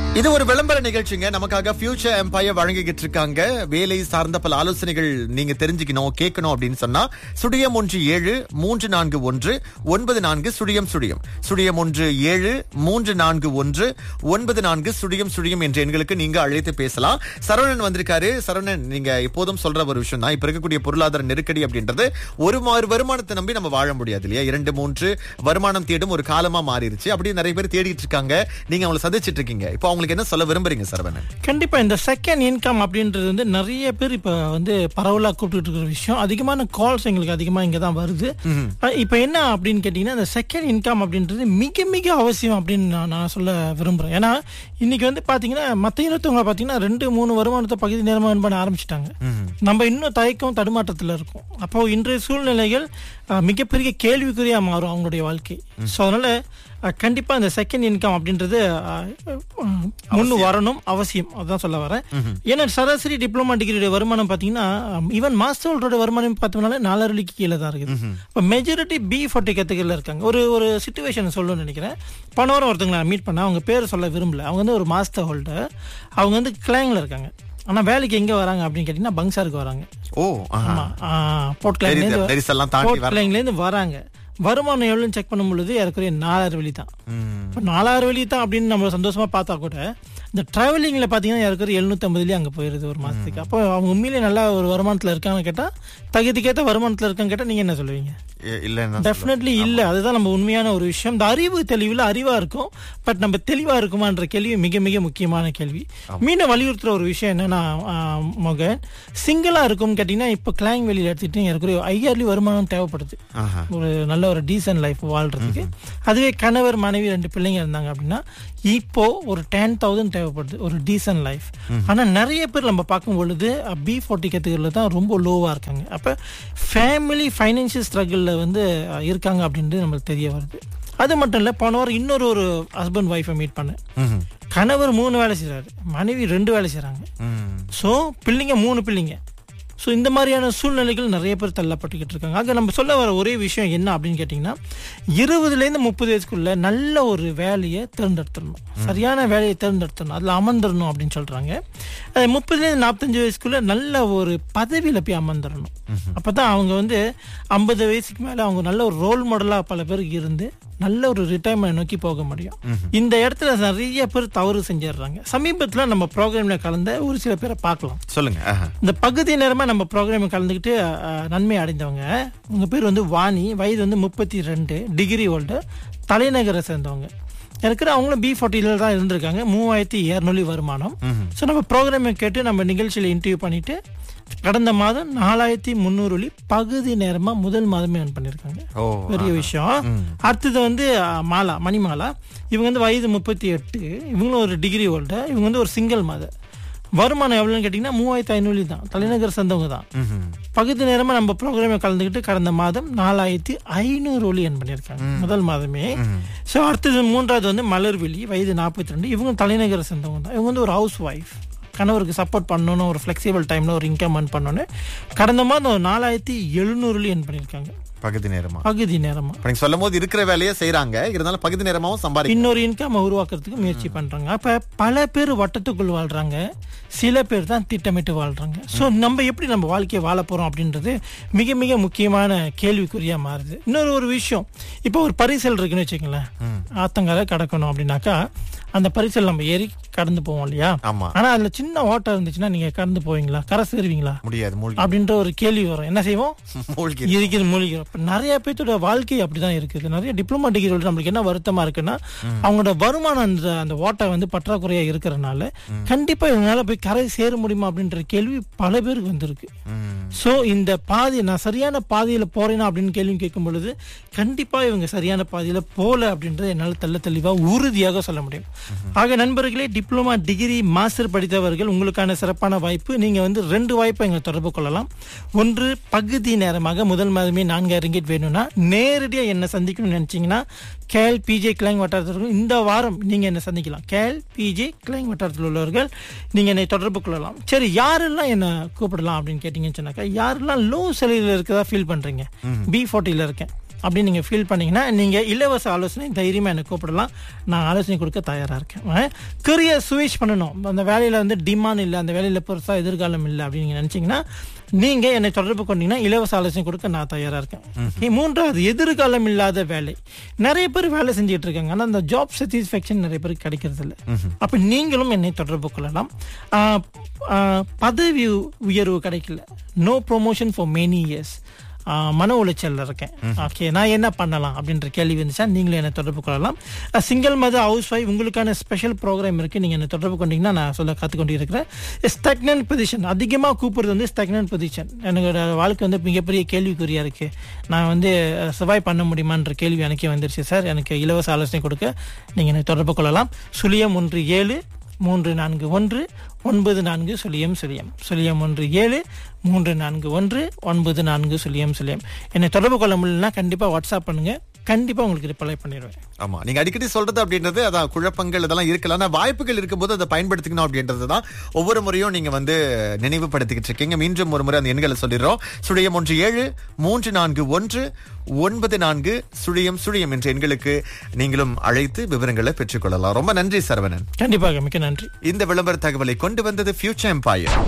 இது ஒரு விளம்பர நிகழ்ச்சிங்க நமக்காக ஃபியூச்சர் எம்பையர் வழங்கிக்கிட்டு இருக்காங்க வேலை சார்ந்த பல ஆலோசனைகள் நீங்க தெரிஞ்சுக்கணும் கேட்கணும் அப்படின்னு சொன்னா சுழியம் ஒன்று ஏழு மூன்று நான்கு ஒன்று ஒன்பது நான்கு சுழியம் சுழியம் சுழியம் ஒன்று ஏழு மூன்று நான்கு ஒன்று ஒன்பது நான்கு சுழியம் சுழியம் என்ற எண்களுக்கு நீங்க அழைத்து பேசலாம் சரவணன் வந்திருக்காரு சரவணன் நீங்க எப்போதும் சொல்ற ஒரு விஷயம் தான் இப்ப இருக்கக்கூடிய பொருளாதார நெருக்கடி அப்படின்றது ஒரு மாறு வருமானத்தை நம்பி நம்ம வாழ முடியாது இல்லையா இரண்டு மூன்று வருமானம் தேடும் ஒரு காலமா மாறிடுச்சு அப்படி நிறைய பேர் தேடிட்டு இருக்காங்க நீங்க அவங்களை சந்திச்சிட்டு இருக்கீங்க இப்போ அவங்களுக்கு என்ன சொல்ல விரும்புறீங்க சரவணன் கண்டிப்பா இந்த செகண்ட் இன்கம் அப்படின்றது வந்து நிறைய பேர் இப்ப வந்து பரவலா கூப்பிட்டு இருக்கிற விஷயம் அதிகமான கால்ஸ் எங்களுக்கு அதிகமா இங்க தான் வருது அஹ் இப்ப என்ன அப்படின்னு கேட்டீங்கன்னா இந்த செகண்ட் இன்கம் அப்படின்றது மிக மிக அவசியம் அப்படின்னு நான் நான் சொல்ல விரும்புறேன் ஏன்னா இன்னைக்கு வந்து பாத்தீங்கன்னா மத்த இனத்தவங்க பாத்தீங்கன்னா ரெண்டு மூணு வருமானத்தை பகுதி நேரமா earn பண்ண ஆரம்பிச்சிட்டாங்க நம்ம இன்னும் தயக்கம் தடுமாற்றத்துல இருக்கோம் அப்போ இன்றைய சூழ்நிலைகள் அஹ், மிகப்பெரிய கேள்விக்குறியா மாறும் அவங்களுடைய வாழ்க்கை ஸோ அதனால அஹ், கண்டிப்பா இந்த செகண்ட் இன்கம் அப்படின்றது அஹ், அஹ், முன்னு வரணும் அவசியம் அதான் சொல்ல வரேன் ஏன்னா சராசரி டிப்ளமா டிகிரியோட வருமானம் பாத்தீங்கன்னா ஈவன் மாஸ்டரோட வருமானம் பார்த்தோம்னால நாலரை வழிக்கு கீழே தான் இருக்குது இப்போ மெஜாரிட்டி பி ஃபார்ட்டி கேட்டகரியில் இருக்காங்க ஒரு ஒரு சுச்சுவேஷன் சொல்லணும்னு நினைக்கிறேன் போன வாரம் ஒருத்தவங்களை மீட் பண்ண அவங்க பேர் சொல்ல விரும்பல அவங்க வந்து ஒரு மாஸ்டர் ஹோல்டர் அவங்க வந்து கிளாங்கில் இருக்காங்க ஆனா வேலைக்கு எங்க வராங்க அப்படின்னு கேட்டீங்கன்னா பங்சாருக்கு வராங்க ஓ ஆஹா. ஆமா போர்ட் தெரியுது, கிளைங்லேருந்து நெரிசல்லாம் தாண்டி போர்ட் வர கிளைங்லேருந்து வராங்க வருமானம் எவ்வளோன்னு செக் பண்ணும் பொழுது ஏறக்குறைய நாலாயிரம் வெளி தான் ம். இப்போ நாலாயிரம் வெளி தான் அப்படின்னு நம்ம சந்தோஷமா பார்த்தா கூட இந்த டிராவலிங்ல பாத்தீங்கன்னா யாருக்கும் எழுநூத்தம்பதுலயே அங்க போயிருது ஒரு மாசத்துக்கு அப்போ அவங்க உண்மையிலே நல்லா ஒரு வருமானத்துல இருக்காங்கன்னு கேட்டா தகுதிக்கேற்ற வருமானத்துல இருக்கான்னு கேட்டா நீங்க என்ன சொல்லுவீங்க இ- இல்ல என்ன டெஃபினெட்லி இல்ல அதுதான் நம்ம உண்மையான ஒரு விஷயம் இந்த அறிவு தெளிவுல அறிவா இருக்கும் பட் நம்ம தெளிவா இருக்குமான்ற கேள்வி மிக மிக முக்கியமான கேள்வி மீண்டும் வலியுறுத்துற ஒரு விஷயம் என்னன்னா ஆஹ், மோகன் சிங்கிளா இருக்கும்னு கேட்டீங்கன்னா இப்போ கிளாங் வெளியில எடுத்துட்டு எனக்கு ஐயாயிரலி வருமானம் தேவைப்படுது ஆஹா. ஒரு நல்ல ஒரு டீசன்ட் லைஃப் வாழ்றதுக்கு அதுவே கணவர் மனைவி ரெண்டு பிள்ளைங்க இருந்தாங்க அப்படின்னா இப்போ ஒரு டென் தௌசண்ட் தேவைப்படுது ஒரு டீசன்ட் லைஃப் ஆனா நிறைய பேர் நம்ம பார்க்கும் பொழுது பி ஃபார்ட்டி கேட்டகரியில் தான் ரொம்ப லோவா இருக்காங்க அப்ப ஃபேமிலி ஃபைனான்சியல் ஸ்ட்ரகிளில் வந்து அஹ், இருக்காங்க அப்படின்றது நம்மளுக்கு தெரிய வருது அது மட்டும் இல்ல போன வாரம் இன்னொரு ஒரு ஹஸ்பண்ட் ஒய்ஃபை மீட் பண்ணேன் ம்ஹும். கணவர் மூணு வேலை செய்றாரு மனைவி ரெண்டு வேலை செய்றாங்க ம். ஸோ பிள்ளைங்க மூணு பிள்ளைங்க ஸோ இந்த மாதிரியான சூழ்நிலைகள் நிறைய பேர் தள்ளப்பட்டுக்கிட்டு இருக்காங்க அங்கே நம்ம சொல்ல வர ஒரே விஷயம் என்ன அப்படின்னு கேட்டிங்கன்னா இருபதுலேருந்து முப்பது வயசுக்குள்ள நல்ல ஒரு வேலையை தேர்ந்தெடுத்துடணும் சரியான வேலையை தேர்ந்தெடுத்துடணும் அதில் அமர்ந்துடணும் அப்படின்னு சொல்கிறாங்க முப்பதுலேருந்து நாற்பத்தஞ்சு வயசுக்குள்ள நல்ல ஒரு பதவியில் போய் அமர்ந்துடணும் அப்போ தான் அவங்க வந்து ஐம்பது வயசுக்கு மேலே அவங்க நல்ல ஒரு ரோல் மாடலாக பல பேருக்கு இருந்து நல்ல ஒரு ரிட்டைர்மெண்ட் நோக்கி போக முடியும் இந்த இடத்துல நிறைய பேர் தவறு செஞ்சிடுறாங்க சமீபத்தில் நம்ம ப்ரோக்ராம்ல கலந்த ஒரு சில பேரை பார்க்கலாம் சொல்லுங்க ஆஹா. இந்த பகுதி நேரமா நம்ம ப்ரோக்ராம் கலந்துக்கிட்டு அஹ், நன்மை அடைந்தவங்க உங்க பேர் வந்து வாணி வயது வந்து முப்பத்தி ரெண்டு டிகிரி ஹோல்டர் தலைநகரை சேர்ந்தவங்க இருக்கிற அவங்களும் பி ஃபார்ட்டில தான் இருந்திருக்காங்க மூவாயிரத்தி இரநூறு வருமானம் ஸோ நம்ம ப்ரோக்ராமை கேட்டு நம்ம நிகழ்ச்சியில் இன்டர்வியூ பண்ணிட்டு கடந்த மாதம் நாலாயிரத்தி முந்நூறு வழி பகுதி நேரமா முதல் மாதமே earn பண்ணியிருக்காங்க ஓ பெரிய விஷயம் அடுத்தது வந்து அஹ், மாலா மணிமாலா இவங்க வந்து வயது முப்பத்தி எட்டு இவங்களும் ஒரு டிகிரி ஹோல்டர் இவங்க வந்து ஒரு சிங்கிள் மதர் வருமானம் எவ்வளோன்னு கேட்டிங்கன்னா மூவாயிரத்தி ஐநூறு தான் தலைநகர் சேர்ந்தவங்க தான் ம்ஹும். பகுதி நேரமா நம்ம ப்ரோக்ராமை கலந்துக்கிட்டு கடந்த மாதம் நாலாயிரத்தி ஐநூறு ஒளி என் பண்ணியிருக்காங்க முதல் மாதமே ஸோ அடுத்தது மூன்றாவது வந்து மலர்விழி வயது நாற்பத்தி ரெண்டு இவங்க தலைநகரை சேர்ந்தவங்க தான் இவங்க வந்து ஒரு ஹவுஸ் ஒய்ஃப் கணவருக்கு சப்போர்ட் பண்ணணும் ஒரு ஃப்ளெக்சிபிள் டைம்ல ஒரு இன்கம் earn பண்ணணும் கடந்த மாதம் ஒரு நாலாயிரத்தி எழுநூறுல என் பண்ணியிருக்காங்க பகுதி நேரமா பகுதி நேரமா இப்ப நீங்க சொல்லும் போது இருக்கிற வேலையை செய்யறாங்க இருந்தாலும் பகுதி நேரமாவும் சம்பாதிக்க இன்னொரு இன்கம் உருவாக்குறதுக்கு முயற்சி பண்றாங்க அப்ப பல பேர் வட்டத்துக்குள் வாழ்றாங்க சில பேர் தான் திட்டமிட்டு வாழ்றாங்க சோ நம்ம எப்படி நம்ம வாழ்க்கையை வாழ போறோம் அப்படின்றது மிக மிக முக்கியமான கேள்விக்குறியா மாறுது இன்னொரு ஒரு விஷயம் இப்போ ஒரு பரிசல் இருக்குன்னு வச்சுக்கங்களேன் ஆத்தங்கரை கடக்கணும் அப்படின்னாக்கா அந்த பரிசல் நம்ம ஏறி கடந்து போவோம் இல்லையா ஆமா ஆனா அதுல சின்ன ஓட்டம் இருந்துச்சுன்னா நீங்க கடந்து போவீங்களா கரை சேருவீங்களா முடியாது மூழ்கி அப்படின்ற ஒரு கேள்வி வரும் என்ன செய்வோம் மூழ்கி இருக்கிற மூலிகை இப்ப நிறைய பேர்த்தோட வாழ்க்கை அப்படிதான் இருக்குது நிறைய டிப்ளமா டிகிரி நம்மளுக்கு என்ன வருத்தமா இருக்குன்னா அவங்களோட வருமானம் அந்த அந்த ஓட்டை வந்து பற்றாக்குறையா இருக்கிறதுனால கண்டிப்பா இவங்களால போய் கரை சேர முடியுமா அப்படின்ற கேள்வி பல பேருக்கு வந்திருக்கு ம். சோ இந்த பாதி நான் சரியான பாதையில போறேனா அப்படின்னு கேள்வி கேட்கும் பொழுது கண்டிப்பா இவங்க சரியான பாதையில போல அப்படின்றத என்னால தெள்ள தெளிவா உறுதியாக சொல்ல முடியும் ஆக நண்பர்களே டிப்ளமா டிகிரி மாஸ்டர் படித்தவர்கள் உங்களுக்கான சிறப்பான வாய்ப்பு நீங்க வந்து ரெண்டு வாய்ப்பை எங்களை தொடர்பு கொள்ளலாம் ஒன்று பகுதி நேரமாக முதல் மாதமே நான்காயிரம் ரிங்கிட் வேணும்னா நேரடியா என்ன சந்திக்கணும்னு நினைச்சீங்கன்னா கேல் பிஜே கிளைங் வட்டாரத்தில் இந்த வாரம் நீங்க என்ன சந்திக்கலாம் கேல் பிஜே கிளைங் வட்டாரத்தில் உள்ளவர்கள் நீங்க என்னை தொடர்பு கொள்ளலாம் சரி யாரெல்லாம் என்ன கூப்பிடலாம் அப்படின்னு கேட்டீங்கன்னு சொன்னாக்கா யாரெல்லாம் லோ செலவில் இருக்கதா ஃபீல் பண்றீங்க பி ஃபார்ட்டியில் இருக்கேன் அப்படின்னு நீங்கள் ஃபீல் பண்ணீங்கன்னா நீங்கள் இலவச ஆலோசனை தைரியமாக என்னை கூப்பிடலாம் நான் ஆலோசனை கொடுக்க தயாராக இருக்கேன் கரியர் சுவிச் பண்ணணும் அந்த வேலையில் வந்து டிமாண்ட் இல்லை அந்த வேலையில் பெருசாக எதிர்காலம் இல்லை அப்படின்னு நீங்கள் நினச்சிங்கன்னா நீங்கள் என்னை தொடர்பு கொண்டீங்கன்னா இலவச ஆலோசனை கொடுக்க நான் தயாராக இருக்கேன் மூன்றாவது எதிர்காலம் இல்லாத வேலை நிறைய பேர் வேலை செஞ்சுட்டு இருக்காங்க ஆனால் அந்த ஜாப் சாட்டிஸ்ஃபேக்ஷன் நிறைய பேருக்கு கிடைக்கிறது இல்லை அப்போ நீங்களும் என்னை தொடர்பு கொள்ளலாம் ஆஹ், ஆஹ், பதவி உயர்வு கிடைக்கல no promotion for many years மன உளைச்சல்ல இருக்கேன் ஓகே நான் என்ன பண்ணலாம் அப்படின்ற கேள்வி வந்துச்சா நீங்களும் என்னை தொடர்பு கொள்ளலாம் சிங்கிள் மதர் ஹவுஸ் ஒய்ஃப் உங்களுக்கான ஸ்பெஷல் ப்ரோக்ராம் இருக்கு நீங்க என்னை தொடர்பு கொண்டீங்கன்னா நான் சொல்ல கற்றுக்கொண்டு இருக்கிறேன் ஸ்டக்னன் பொசிஷன் அதிகமாக கூப்பிடுறது வந்து ஸ்டக்னன் பொசிஷன் என்னோட வாழ்க்கை வந்து மிகப்பெரிய கேள்விக்குறியா இருக்கு நான் வந்து சர்வை பண்ண முடியுமான்ற கேள்வி எனக்கே வந்துருச்சு சார் எனக்கு இலவச ஆலோசனை கொடுக்க நீங்க என்னை தொடர்பு கொள்ளலாம் சுழியம் ஒன்று ஏழு மூன்று நான்கு ஒன்று ஒன்பது நான்கு சுழியம் சுழியம் சுழியம் ஒன்று ஏழு மூன்று நான்கு ஒன்று ஒன்பது நான்கு சுழியம் சுழியம் என்னை தொடர்பு கொள்ள முடியலன்னா கண்டிப்பாக வாட்ஸ்அப் பண்ணுங்க கண்டிப்பாக உங்களுக்கு ரிப்ளை பண்ணிடுவேன் ஆமா நீங்க அடிக்கடி சொல்றது அப்படின்றது அதான் குழப்பங்கள் இதெல்லாம் இருக்கலாம் ஆனா வாய்ப்புகள் இருக்கும்போது அதை பயன்படுத்திக்கணும் அப்படின்றது தான் ஒவ்வொரு முறையும் நீங்க வந்து நினைவுபடுத்திக்கிட்டு இருக்கீங்க மீண்டும் ஒரு முறை அந்த எண்களை சொல்லிடுறோம் சுழியம் ஒன்று ஏழு மூன்று நான்கு ஒன்று ஒன்பது நான்கு சுழியம் சுழியம் என்ற எண்களுக்கு நீங்களும் அழைத்து விவரங்களை பெற்றுக்கொள்ளலாம் ரொம்ப நன்றி சரவணன் கண்டிப்பாக மிக்க நன்றி இந்த விளம்பர தகவலை கொண்டு வந்தது ஃபியூச்சர் எம்பையர்